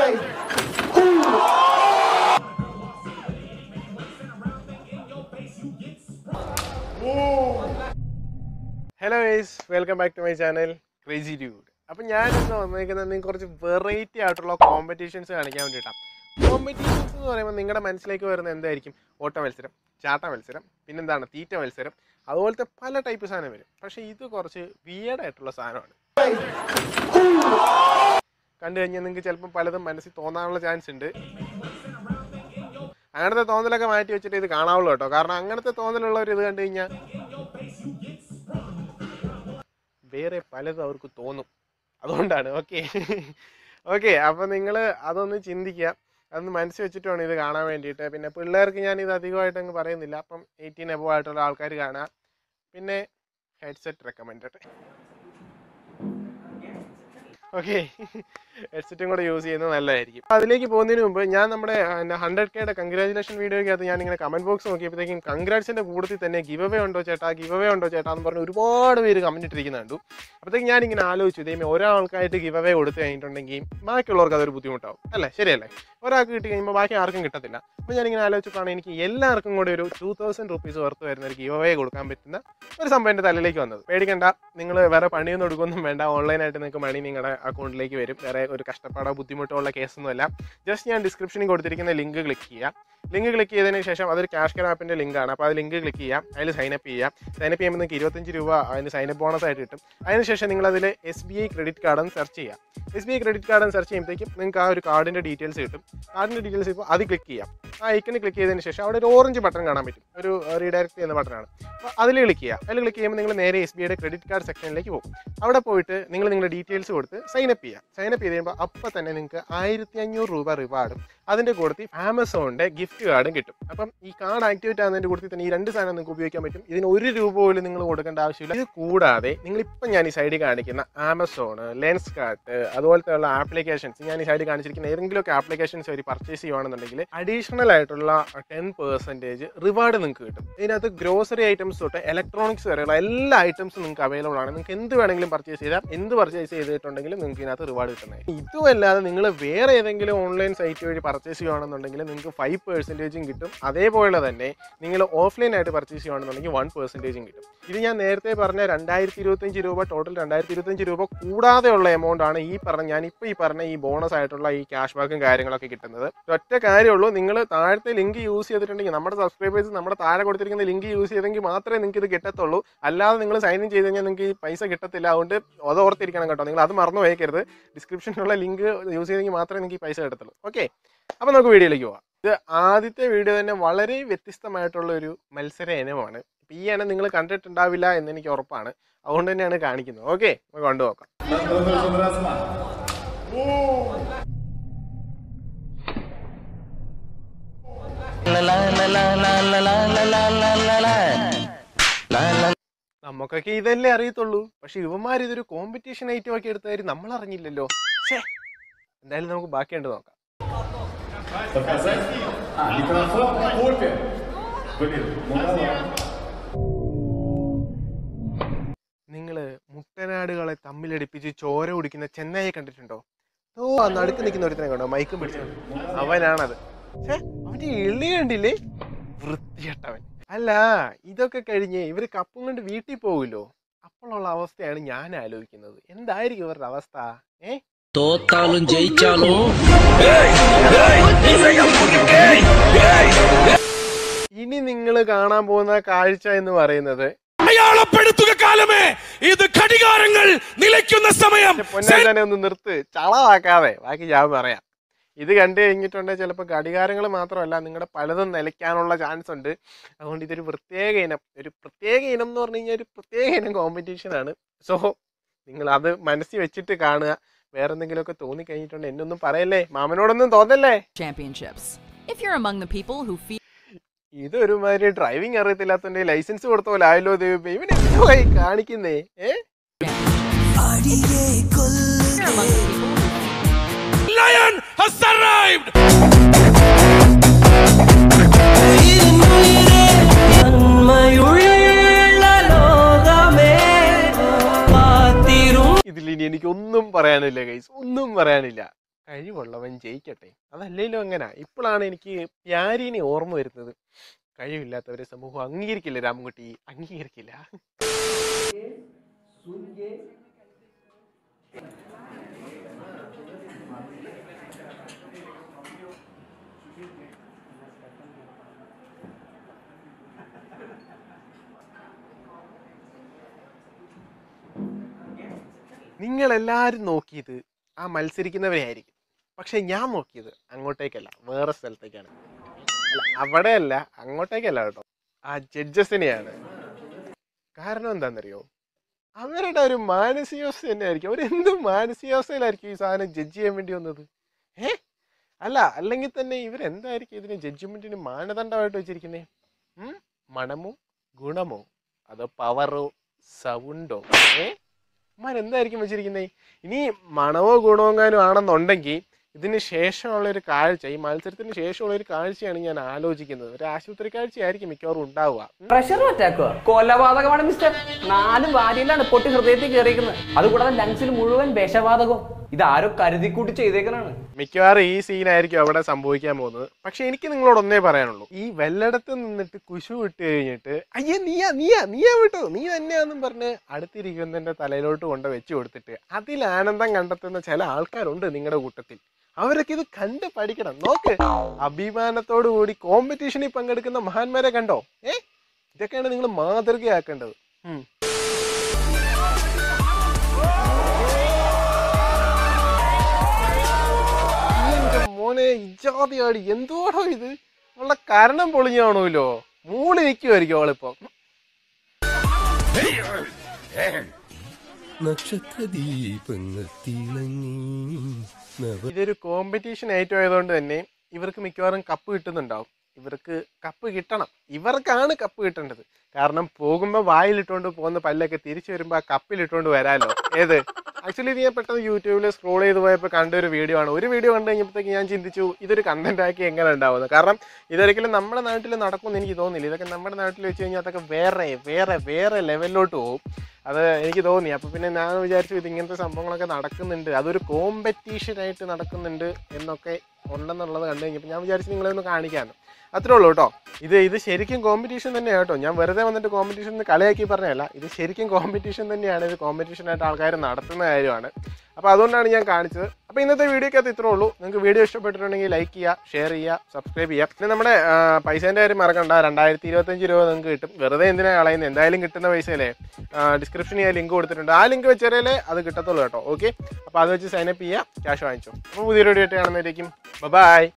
Hello guys welcome back to my channel crazy dude അപ്പം ഞാൻ ഇന്ന് വന്നേക്കുന്നത് നിങ്ങൾക്ക് കുറച്ച് വെറൈറ്റി ആയിട്ടുള്ള കോമ്പറ്റീഷൻസ് കാണിക്കാൻ വേണ്ടിയിട്ടാണ് കോമ്പറ്റീഷൻസ് എന്ന് പറയുമ്പോൾ നിങ്ങളുടെ മനസ്സിലേക്ക് വരുന്ന എന്തായിരിക്കും ഓട്ട മത്സരം ചാട്ട മത്സരം പിന്നെന്താണ് തീറ്റ മത്സരം അതുപോലത്തെ പല ടൈപ്പ് സാധനം വരും പക്ഷേ ഇത് കുറച്ച് വിയേഡ് ആയിട്ടുള്ള സാധനമാണ് കണ്ടു കഴിഞ്ഞാൽ നിങ്ങൾക്ക് ചിലപ്പോൾ പലതും മനസ്സിൽ തോന്നാനുള്ള ചാൻസ് ഉണ്ട് അങ്ങനത്തെ തോന്നലൊക്കെ മാറ്റി വെച്ചിട്ട് ഇത് കാണാവുള്ളൂ കേട്ടോ കാരണം അങ്ങനത്തെ തോന്നലുള്ളവർ ഇത് കണ്ടു കഴിഞ്ഞാൽ വേറെ പലതും അവർക്ക് തോന്നും അതുകൊണ്ടാണ് ഓക്കെ ഓക്കെ അപ്പോൾ നിങ്ങൾ അതൊന്ന് ചിന്തിക്കുക അതൊന്ന് മനസ്സിൽ വെച്ചിട്ട് വേണം ഇത് കാണാൻ വേണ്ടിയിട്ട് പിന്നെ പിള്ളേർക്ക് ഞാൻ ഇത് അധികമായിട്ട് അങ്ങ് പറയുന്നില്ല അപ്പം എയ്റ്റീൻ എബോ ആയിട്ടുള്ള ആൾക്കാർ കാണുക പിന്നെ ഹെഡ്സെറ്റ് റെക്കമെൻഡഡ് ഓക്കെ ഹെഡ്സെറ്റും കൂടെ യൂസ് ചെയ്യുന്നത് നല്ലതായിരിക്കും അപ്പോൾ അതിലേക്ക് പോകുന്നതിന് മുമ്പ് ഞാൻ നമ്മുടെ ഹൺഡ്രഡ് കെയുടെ കൺഗ്രാജുലേഷൻ വീഡിയോയ്ക്കകത്ത് ഞാൻ ഇങ്ങനെ കമന്റ് ബോക്സ് നോക്കിയപ്പോഴത്തേക്കും കൺഗ്രാറ്റ്സിന്റെ കൂട്ടത്തിൽ തന്നെ ഗിവ് അവേ ഉണ്ടോ ചേട്ടാ ഗിവ് അവേ ഉണ്ടോ ചേട്ടാ എന്ന് പറഞ്ഞ് ഒരുപാട് പേര് കമന്റ് ഇട്ടിരിക്കുന്നത് കണ്ടു അപ്പോഴത്തേക്ക് ഞാൻ ഇങ്ങനെ ആലോചിച്ചു ഇതേ ഒരാൾക്കായിട്ട് ഗിവ് അവേ കൊടുത്തു കഴിഞ്ഞിട്ടുണ്ടെങ്കിൽ ബാക്കിയുള്ളവർക്ക് അതൊരു ബുദ്ധിമുട്ടാവും അല്ലേ ശരിയല്ലേ ഒരാൾക്ക് കിട്ടി കഴിയുമ്പോൾ ബാക്കി ആർക്കും കിട്ടത്തില്ല അപ്പോൾ ഞാനിങ്ങനെ ആലോചിച്ചപ്പോഴാണ് എനിക്ക് എല്ലാവർക്കും കൂടെ ഒരു ടൂ തൗസൻഡ് റുപ്പീസ് വർത്ത് വരുന്ന ഒരു ഗിവ് അവേ കൊടുക്കാൻ പറ്റുന്ന ഒരു സംഭവം എൻ്റെ തലയിലേക്ക് വന്നത് പേടിക്കണ്ട നിങ്ങൾ വേറെ പണിയൊന്നും എടുക്കൊന്നും വേണ്ട ഓൺലൈനായിട്ട് നിങ്ങൾക്ക് മണി നിങ്ങളുടെ അക്കൗണ്ടിലേക്ക് വരും വേറെ ഒരു കഷ്ടപ്പാടോ ബുദ്ധിമുട്ടോ ഉള്ള കേസൊന്നുമല്ല ജസ്റ്റ് ഞാൻ ഡിസ്ക്രിപ്ഷനിൽ കൊടുത്തിരിക്കുന്ന ലിങ്ക് ക്ലിക്ക് ചെയ്യുക ലിങ്ക് ക്ലിക്ക് ചെയ്തതിന് ശേഷം അതൊരു ക്യാഷ് കെയർ ആപ്പിൻ്റെ ലിങ്കാണ് അപ്പോൾ അത് ലിങ്ക് ക്ലിക്ക് ചെയ്യാം അതിൽ സൈനപ്പ് ചെയ്യാം സൈനപ്പ് ചെയ്യുമ്പോൾ നിങ്ങൾക്ക് ഇരുപത്തഞ്ച് രൂപ അതിന് സൈനപ്പ് ബോണസ് ആയിട്ട് കിട്ടും അതിനുശേഷം നിങ്ങൾ അതിൽ എസ് ബി ഐ ക്രെഡിറ്റ് കാർഡെന്ന് സെർച്ച് ചെയ്യുക എസ് ബി ഐ ക്രെഡിറ്റ് കാർഡെന്ന് സെർച്ച് ചെയ്യുമ്പോഴത്തേക്കും നിങ്ങൾക്ക് ആ ഒരു കാർഡിൻ്റെ ഡീറ്റെയിൽസ് കിട്ടും കാർഡിൻ്റെ ഡീറ്റെയിൽസ് ഇപ്പോൾ അത് ക്ലിക്ക് ചെയ്യാം ആ ഐക്കണിൽ ക്ലിക്ക് ചെയ്തതിന് ശേഷം അവിടെ ഒരു ഓറഞ്ച് ബട്ടൺ കാണാൻ പറ്റും ഒരു റീഡയറക്ട് ചെയ്യുന്ന ബട്ടണാണ് അപ്പോൾ അതിൽ ക്ലിക്ക് ചെയ്യുക അതിൽ ക്ലിക്ക് ചെയ്യുമ്പോൾ നിങ്ങൾ നേരെ എസ് ബി ഐയുടെ ക്രെഡിറ്റ് കാർഡ് സെക്ഷനിലേക്ക് പോകും അവിടെ പോയിട്ട് നിങ്ങൾ നിങ്ങളുടെ ഡീറ്റെയിൽസ് കൊടുത്ത് സൈനപ്പ് ചെയ്യുക സൈനപ്പ് ചെയ്ത് കഴിയുമ്പോൾ അപ്പോൾ തന്നെ നിങ്ങൾക്ക് ആയിരത്തി അഞ്ഞൂറ് രൂപ റിവാർഡും അതിൻ്റെ കൂട്ടത്തിൽ ആമസോണിൻ്റെ ഗിഫ്റ്റ് കാർഡും കിട്ടും അപ്പം ഈ കാർഡ് ആക്ടിവേറ്റ് ആകുന്നതിൻ്റെ കൂട്ടത്തിൽ തന്നെ ഈ രണ്ട് സാധനം നിങ്ങൾക്ക് ഉപയോഗിക്കാൻ പറ്റും ഇതിന് ഒരു രൂപ പോലും നിങ്ങൾ കൊടുക്കേണ്ട ആവശ്യമില്ല ഇത് കൂടാതെ നിങ്ങളിപ്പം ഞാൻ ഈ സൈഡിൽ കാണിക്കുന്ന ആമസോൺ ലെൻസ് കാർട്ട് അതുപോലത്തെ ഉള്ള ആപ്ലിക്കേഷൻസ് ഞാൻ ഈ സൈഡിൽ കാണിച്ചിരിക്കുന്ന ഏതെങ്കിലുമൊക്കെ ആപ്ലിക്കേഷൻസ് വഴി പർച്ചേസ് ചെയ്യുവാണെന്നുണ്ടെങ്കിൽ അഡീഷണൽ ആയിട്ടുള്ള ടെൻ പെർസെൻറ്റേജ് റിവാർഡ് നിങ്ങൾക്ക് കിട്ടും ഇതിനകത്ത് ഗ്രോസറി ഐറ്റംസ് തൊട്ട് ഇലക്ട്രോണിക്സ് വരെയുള്ള എല്ലാ ഐറ്റംസും നിങ്ങൾക്ക് അവൈലബിൾ ആണ് നിങ്ങൾക്ക് എന്ത് വേണമെങ്കിലും പർച്ചേസ് ചെയ്താൽ എന്ത് പർച്ചേസ് ചെയ്തിട്ടുണ്ടെങ്കിലും നിങ്ങൾക്ക് ഇതിനകത്ത് റിവാർഡ് കിട്ടുന്നത് ഇതുമല്ലാതെ നിങ്ങൾ വേറെ ഏതെങ്കിലും ഓൺലൈൻ സൈറ്റ് വഴി പർച്ചേസ് ചെയ്യുകയാണെന്നുണ്ടെങ്കിൽ നിങ്ങൾക്ക് ഫൈവ് പെർസെൻറ്റേജും കിട്ടും അതേപോലെ തന്നെ നിങ്ങൾ ഓഫ്ലൈൻ ആയിട്ട് പർച്ചേസ് ചെയ്യുകയാണെന്നുണ്ടെങ്കിൽ വൺ പെർസെൻറ്റേജും കിട്ടും ഇത് ഞാൻ നേരത്തെ പറഞ്ഞ രണ്ടായിരത്തി ഇരുപത്തഞ്ച് രൂപ ടോട്ടൽ രണ്ടായിരത്തി ഇരുപത്തഞ്ച് രൂപ കൂടാതെയുള്ള എമൗണ്ട് ആണ് ഈ പറഞ്ഞ ഞാൻ ഇപ്പോൾ ഈ പറഞ്ഞ ഈ ബോണസ് ആയിട്ടുള്ള ഈ ക്യാഷ് ബാക്കും കാര്യങ്ങളൊക്കെ കിട്ടുന്നത് ഒറ്റ കാര്യമുള്ളൂ നിങ്ങൾ താഴത്തെ ലിങ്ക് യൂസ് ചെയ്തിട്ടുണ്ടെങ്കിൽ നമ്മുടെ സബ്സ്ക്രൈബേഴ്സ് നമ്മുടെ താഴെ കൊടുത്തിരിക്കുന്ന ലിങ്ക് യൂസ് ചെയ്തെങ്കിൽ മാത്രമേ നിങ്ങൾക്ക് ഇത് കിട്ടത്തുള്ളൂ അല്ലാതെ നിങ്ങൾ സൈൻ ഇൻ ചെയ്ത് കഴിഞ്ഞാൽ നിങ്ങൾക്ക് ഈ പൈസ കിട്ടത്തില്ല അതുകൊണ്ട് അത് ഓർത്തിരിക്കണം കേട്ടോ നിങ്ങൾ അത് മറന്നു പോയേക്കരുത് ഡിസ്ക്രിപ്ഷനിലുള്ള ലിങ്ക് യൂസ് ചെയ്തെങ്കിൽ മാത്രമേ നിങ്ങൾക്ക് ഈ പൈസ കിട്ടത്തുള്ളൂ ഓക്കെ അപ്പോൾ നമുക്ക് വീഡിയോയിലേക്ക് പോവാം ഇത് ആദ്യത്തെ വീഡിയോ തന്നെ വളരെ വ്യത്യസ്തമായിട്ടുള്ള ഒരു മത്സര ഇനമാണ് ഇപ്പം ഈ ഇനം നിങ്ങൾ കണ്ടിട്ടുണ്ടാവില്ല എന്ന് എനിക്ക് ഉറപ്പാണ് അതുകൊണ്ട് തന്നെയാണ് കാണിക്കുന്നത് ഓക്കെ നമുക്ക് കണ്ടുനോക്കാം നമുക്കൊക്കെ ഇതല്ലേ അറിയത്തുള്ളൂ പക്ഷെ ഇവന്മാർ ഇതൊരു കോമ്പറ്റീഷൻ ഐറ്റം ഒക്കെ എടുത്ത കാര്യം നമ്മൾ അറിഞ്ഞില്ലല്ലോ ഛേ. എന്തായാലും നമുക്ക് ബാക്കിയുണ്ട് നോക്കാം Ça fait 5 Ah, Nicolas Fort, Paul Venez, mon amour. നിങ്ങൾ മുട്ടനാടുകളെ തമ്മിലടിപ്പിച്ച് ചോര കുടിക്കുന്ന ചെന്നൈയെ കണ്ടിട്ടുണ്ടോ ഓ ആ നടുക്ക് നിൽക്കുന്ന ഒരുത്തനെ കണ്ടോ മൈക്കും പിടിച്ചു അവനാണത് ഛേ, അവന്റെ എളി കണ്ടില്ലേ വൃത്തിയട്ടവൻ അല്ല ഇതൊക്കെ കഴിഞ്ഞ് ഇവര് കപ്പും കൊണ്ട് വീട്ടിൽ പോകുമല്ലോ അപ്പോഴുള്ള അവസ്ഥയാണ് ഞാൻ ആലോചിക്കുന്നത് എന്തായിരിക്കും ഇവരുടെ അവസ്ഥ ഏ தோத்தாலும் ஜெயிச்சாலும் ഇനി നിങ്ങൾ കാണാൻ പോകുന്ന കാഴ്ച എന്ന് പറയുന്നത് അടയാളപ്പെടുത്തുക കാലമേ ഇത് ഘടികാരങ്ങൾ നിലയ്ക്കുന്ന സമയം പൊന്നാനെ ഒന്ന് നിർത്ത് ചളവാക്കാതെ ബാക്കി ഞാൻ പറയാം ഇത് കണ്ടു കഴിഞ്ഞിട്ടുണ്ടെങ്കിൽ ചിലപ്പോൾ ഘടികാരങ്ങൾ മാത്രമല്ല നിങ്ങളുടെ പലതും നിലയ്ക്കാനുള്ള ചാൻസ് ഉണ്ട് അതുകൊണ്ട് ഇതൊരു പ്രത്യേക ഇനം ഒരു പ്രത്യേക ഇനം എന്ന് പറഞ്ഞു കഴിഞ്ഞാൽ ഒരു പ്രത്യേക ഇനം കോമ്പറ്റീഷൻ ആണ് സോ നിങ്ങൾ അത് മനസ്സിൽ വെച്ചിട്ട് കാണുക വേറെ എന്തെങ്കിലുമൊക്കെ തോന്നി കഴിഞ്ഞിട്ടുണ്ടെങ്കിൽ എന്നൊന്നും പറയല്ലേ മാമനോടൊന്നും തോന്നല്ലേ championships. If you're among the people who feel ഇതൊരുമാതിരി ഡ്രൈവിംഗ് അറിയത്തില്ലാത്തതിന്റെ ലൈസൻസ് കൊടുത്ത പോലെ ആയല്ലോ ദൈവമേ ഇവൻ എന്തുവായി കാണിക്കുന്നേ ഏ you're among the people who lion has arrived ഇതിൽ ഇനി എനിക്കൊന്നും പറയാനില്ല ഗൈസ് ഒന്നും പറയാനില്ല കഴിവുള്ളവൻ ജയിക്കട്ടെ അതല്ലേലും അങ്ങനെ ഇപ്പോഴാണ് എനിക്ക് പ്യാരിനെ ഓർമ്മ വരുന്നത് കഴിവില്ലാത്തവരെ സമൂഹം അംഗീകരിക്കില്ല രാമൻകുട്ടി അംഗീകരിക്കില്ല നിങ്ങൾ എല്ലാവരും നോക്കിയത് ആ മത്സരിക്കുന്നവരെ ആയിരിക്കും പക്ഷെ ഞാൻ നോക്കിയത് അങ്ങോട്ടേക്കല്ല വേറെ സ്ഥലത്തേക്കാണ് അല്ല അവിടെയല്ല അങ്ങോട്ടേക്കല്ല കേട്ടോ ആ ജഡ്ജസിനെയാണ് കാരണം എന്താണെന്നറിയോ അവരുടെ ഒരു മാനസികാവസ്ഥ തന്നെയായിരിക്കും അവരെന്ത് മാനസികാവസ്ഥയിലായിരിക്കും ഈ സാധനം ജഡ്ജ് ചെയ്യാൻ വേണ്ടി വന്നത് ഏ അല്ല അല്ലെങ്കിൽ തന്നെ ഇവരെന്തായിരിക്കും ഇതിന് ജഡ്ജ്മെന്റിന് മാനദണ്ഡമായിട്ട് വെച്ചിരിക്കുന്നേ ഉം? മണമോ ഗുണമോ അതോ പവറോ സൗണ്ടോ ഏ അമ്മാൻ എന്തായിരിക്കും വെച്ചിരിക്കുന്നത് ഇനി മണമോ ഗുണമോങ്ങാനും ആണെന്നുണ്ടെങ്കിൽ ഇതിന് ശേഷമുള്ള ഒരു കാഴ്ച ഈ മത്സരത്തിന് ശേഷമുള്ള ഒരു കാഴ്ചയാണ് ഞാൻ ആലോചിക്കുന്നത് ഒരു ആശുപത്രി കാഴ്ചയായിരിക്കും മിക്കവാറും ഉണ്ടാവുക ഉം. പ്രഷർ അറ്റാക്കോ കൊലപാതകമാണ് മിസ്റ്റർ നാല് വാരിയിലാണ് പൊട്ടി ഹൃദയത്തിൽ കയറിയിരിക്കുന്നത് അതുകൂടാതെ ലങ്സിൽ മുഴുവൻ വിഷവാതകവും ഇത് ആരോ കരുതിക്കൂട്ടി ചെയ്തേക്കണാണ് മിക്കവാറും ഈ സീനായിരിക്കും അവിടെ സംഭവിക്കാൻ പോകുന്നത് പക്ഷെ എനിക്ക് നിങ്ങളോട് ഒന്നേ പറയാനുള്ളൂ ഈ വെല്ലടത്ത് നിന്നിട്ട് കുശു വിട്ട് കഴിഞ്ഞിട്ട് അയ്യേ നീയാ നീയാ നീയാ വിട്ടോ നീ തന്നെയാന്നും പറഞ്ഞ് അടുത്തിരിക്കുന്നതിന്റെ തലയിലോട്ട് കൊണ്ട് വെച്ച് കൊടുത്തിട്ട് അതിൽ ആനന്ദം കണ്ടെത്തുന്ന ചില ആൾക്കാരുണ്ട് നിങ്ങളുടെ കൂട്ടത്തിൽ അവരൊക്കെ ഇത് കണ്ട് പഠിക്കണം നോക്ക് അഭിമാനത്തോടു കൂടി കോമ്പറ്റീഷനിൽ പങ്കെടുക്കുന്ന മഹാന്മാരെ കണ്ടോ ഏ ഇതൊക്കെയാണ് നിങ്ങൾ മാതൃകയാക്കേണ്ടത് ഉം. എന്റെ മോനെ ഇജാതിയാടി എന്തോടോ ഇത് അവളുടെ കരണം പൊളിഞ്ഞാണോല്ലോ മൂളി നിൽക്കുമായിരിക്കും അവളിപ്പോ നക്ഷത്രദീപങ്ങൾ തിളങ്ങി നവ ഇതൊരു കോമ്പറ്റീഷൻ ഐറ്റം ആയതുകൊണ്ട് തന്നെ ഇവർക്ക് മിക്കവാറും കപ്പ് കിട്ടുന്നുണ്ടാവും ഇവർക്ക് കപ്പ് കിട്ടണം ഇവർക്കാണ് കപ്പ് കിട്ടേണ്ടത് കാരണം പോകുമ്പോൾ വായിലിട്ടുകൊണ്ട് പോകുന്ന പല്ലൊക്കെ തിരിച്ചു വരുമ്പോൾ ആ കപ്പിലിട്ടുകൊണ്ട് വരാലോ ഏത് ആക്ച്വലി ഇത് ഞാൻ പെട്ടെന്ന് യൂട്യൂബിൽ സ്ക്രോൾ ചെയ്ത് പോയപ്പോൾ കണ്ട ഒരു വീഡിയോ ആണ് ഒരു വീഡിയോ കണ്ടു കഴിഞ്ഞപ്പോഴത്തേക്ക് ഞാൻ ചിന്തിച്ചു ഇതൊരു കണ്ടന്റ് ആക്കി എങ്ങനെ ഉണ്ടാവുന്നത് കാരണം ഇതൊരിക്കലും നമ്മുടെ നാട്ടിൽ നടക്കുമെന്ന് എനിക്ക് തോന്നുന്നില്ല ഇതൊക്കെ നമ്മുടെ നാട്ടിൽ വെച്ച് കഴിഞ്ഞാൽ അതൊക്കെ വേറെ വേറെ വേറെ ലെവലിലോട്ട് പോകും അത് എനിക്ക് തോന്നി അപ്പോൾ പിന്നെ ഞാൻ വിചാരിച്ചു ഇത് ഇങ്ങനത്തെ സംഭവങ്ങളൊക്കെ നടക്കുന്നുണ്ട് അതൊരു കോമ്പറ്റീഷനായിട്ട് നടക്കുന്നുണ്ട് എന്നൊക്കെ ഉണ്ടെന്നുള്ളത് കണ്ടു കഴിഞ്ഞപ്പോൾ ഞാൻ വിചാരിച്ചു നിങ്ങളെ ഒന്ന് കാണിക്കാമെന്ന് അത്രേ ഉള്ളൂ കേട്ടോ ഇത് ഇത് ശരിക്കും കോമ്പറ്റീഷൻ തന്നെയാണ് കേട്ടോ ഞാൻ വെറുതെ വന്നിട്ട് കോമ്പറ്റീഷൻ എന്ന് കളിയാക്കി പറഞ്ഞതല്ല ഇത് ശരിക്കും കോമ്പറ്റീഷൻ തന്നെയാണ് ഇത് കോമ്പറ്റീഷനായിട്ട് ആൾക്കാർ നടത്തുന്ന കാര്യമാണ് അപ്പോൾ അതുകൊണ്ടാണ് ഞാൻ കാണിച്ചത് അപ്പോൾ ഇന്നത്തെ വീഡിയോക്കകത്ത് ഇത്രേ ഉള്ളൂ നിങ്ങൾക്ക് വീഡിയോ ഇഷ്ടപ്പെട്ടിട്ടുണ്ടെങ്കിൽ ലൈക്ക് ചെയ്യുക ഷെയർ ചെയ്യുക സബ്സ്ക്രൈബ് ചെയ്യുക പിന്നെ നമ്മുടെ ആ, പൈസേൻ്റെ കാര്യം മറക്കണ്ട രണ്ടായിരത്തി ഇരുപത്തഞ്ച് രൂപ നിങ്ങൾക്ക് കിട്ടും വെറുതെ എന്തിനാണ് കളയുന്നത് എന്തായാലും കിട്ടുന്ന പൈസയല്ലേ ഡിസ്ക്രിപ്ഷനിൽ ഞാൻ ലിങ്ക് കൊടുത്തിട്ടുണ്ട് ആ ലിങ്ക് വെച്ചാലേ അത് കിട്ടത്തുള്ളൂ കേട്ടോ ഓക്കെ അപ്പോൾ അത് വെച്ച് സൈനപ്പ് ചെയ്യുക ക്യാഷ് വാങ്ങിച്ചോ അപ്പോൾ പുതിയൊരു വീഡിയോ ആയിട്ട് കാണുന്നതായിരിക്കും ബൈ